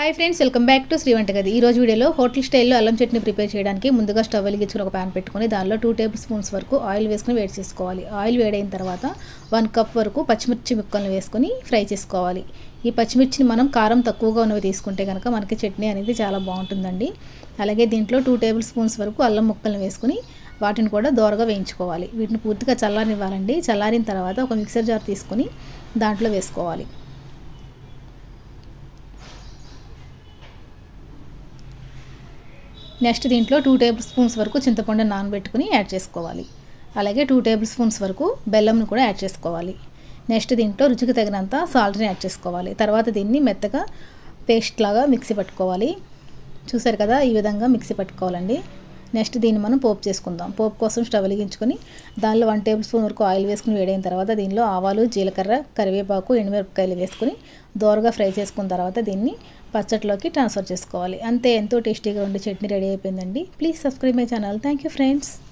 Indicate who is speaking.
Speaker 1: hi friends welcome back to Sri Vantagadi ఈ రోజు వీడియోలో హోటల్ స్టైల్లో అల్లం చట్నీ ప్రిపేర్ చేయడానికి ముందుగా స్టవ్ వెలిగించుకుని ఒక ప్యాన్ పెట్టుకొని దానిలో టూ టేబుల్ స్పూన్స్ వరకు ఆయిల్ వేసుకుని వేడి చేసుకోవాలి ఆయిల్ వేడైన తర్వాత వన్ కప్ వరకు పచ్చిమిర్చి ముక్కలను వేసుకొని ఫ్రై చేసుకోవాలి ఈ పచ్చిమిర్చిని మనం కారం తక్కువగా ఉన్నవి తీసుకుంటే కనుక మనకి చట్నీ అనేది చాలా బాగుంటుందండి అలాగే దీంట్లో టూ టేబుల్ స్పూన్స్ వరకు అల్లం ముక్కలను వేసుకుని వాటిని కూడా దోరగా వేయించుకోవాలి వీటిని పూర్తిగా చల్లారనివ్వాలండి చల్లారిన తర్వాత ఒక మిక్సర్ జార్ తీసుకొని దాంట్లో వేసుకోవాలి నెక్స్ట్ దీంట్లో టూ టేబుల్ స్పూన్స్ వరకు చింతపండు నానబెట్టుకుని యాడ్ చేసుకోవాలి అలాగే టూ టేబుల్ స్పూన్స్ వరకు బెల్లంను కూడా యాడ్ చేసుకోవాలి నెక్స్ట్ దీంట్లో రుచికి తగినంత సాల్ట్ని యాడ్ చేసుకోవాలి తర్వాత దీన్ని మెత్తగా పేస్ట్ లాగా మిక్సీ పట్టుకోవాలి చూసారు కదా ఈ విధంగా మిక్సీ పట్టుకోవాలండి నెక్స్ట్ దీన్ని మనం పోపు చేసుకుందాం పోపు కోసం స్టవ్ వెలిగించుకొని దానిలో వన్ టేబుల్ స్పూన్ వరకు ఆయిల్ వేసుకుని వేడైన తర్వాత దీనిలో ఆవాలు జీలకర్ర కరివేపాకు ఎండుమిరపకాయలు వేసుకుని దోరగా ఫ్రై చేసుకున్న తర్వాత దీన్ని పచ్చట్లోకి ట్రాన్స్ఫర్ చేసుకోవాలి అంతే ఎంతో టేస్టీగా ఉండే చట్నీ రెడీ అయిపోయిందండి please subscribe my channel thank you friends